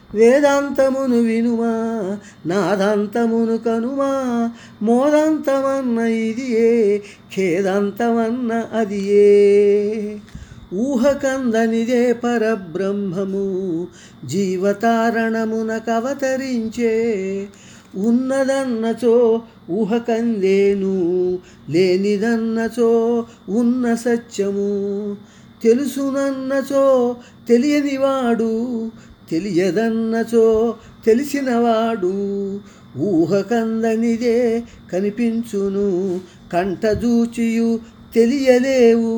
వేదాంతమును వినుమా నాదాంతమును కనుమా మోదాంతమన్న ఇది ఏ ఖేదాంతమన్న అది ఏ ఊహకందనిదే పరబ్రహ్మము జీవతారణమున కవతరించే ఉన్నదన్నచో ఊహకందేను లేనిదన్నచో ఉన్న సత్యము తెలుసునన్నచో తెలియనివాడు తెలియదన్నచో తెలిసినవాడు ఊహకందనిదే కనిపించును కంటజూచియు తెలియలేవు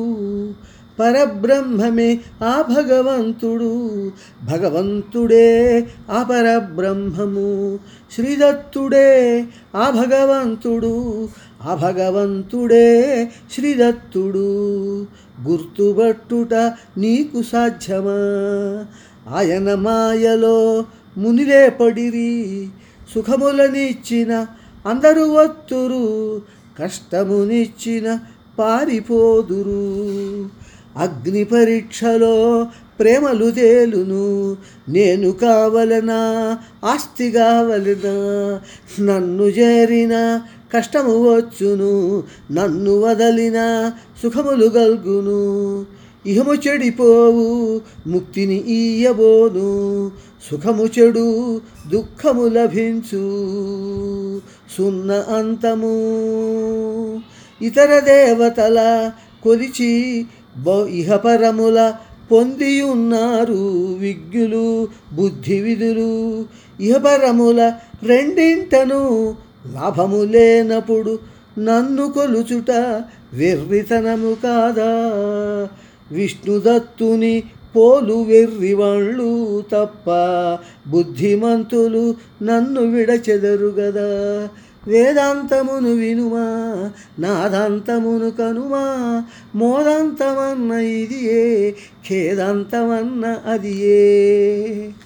పరబ్రహ్మమే ఆ భగవంతుడు భగవంతుడే ఆ పరబ్రహ్మము శ్రీదత్తుడే ఆ భగవంతుడు ఆ భగవంతుడే శ్రీదత్తుడు గుర్తుబట్టుట నీకు సాధ్యమా ఆయన మాయలో మునిలే పడిరి సుఖములనిచ్చిన అందరూ వత్తురు కష్టమునిచ్చిన పారిపోదురు అగ్ని పరీక్షలో ప్రేమలు తేలును నేను కావలనా ఆస్తి కావలనా నన్ను చేరిన కష్టము వచ్చును నన్ను వదలిన సుఖములు గల్గును ఇహము చెడిపోవు ముక్తిని ఈయబోను సుఖము చెడు దుఃఖము లభించు సున్న అంతము ఇతర దేవతల కొలిచి బ- ఇహపరముల పొందియున్నారు విజ్ఞులు బుద్ధి విధులు ఇహపరముల రెండింటను లాభము లేనప్పుడు నన్ను కొలుచుట వెర్రితనము కాదా విష్ణుదత్తుని పోలు వెర్రివాళ్ళు తప్ప బుద్ధిమంతులు నన్ను విడచెదరు గదా వేదాంతమును వినుమా నాదాంతమును కనుమా మోదాంతమన్న ఇది ఏ ఖేదాంతమన్న అది ఏ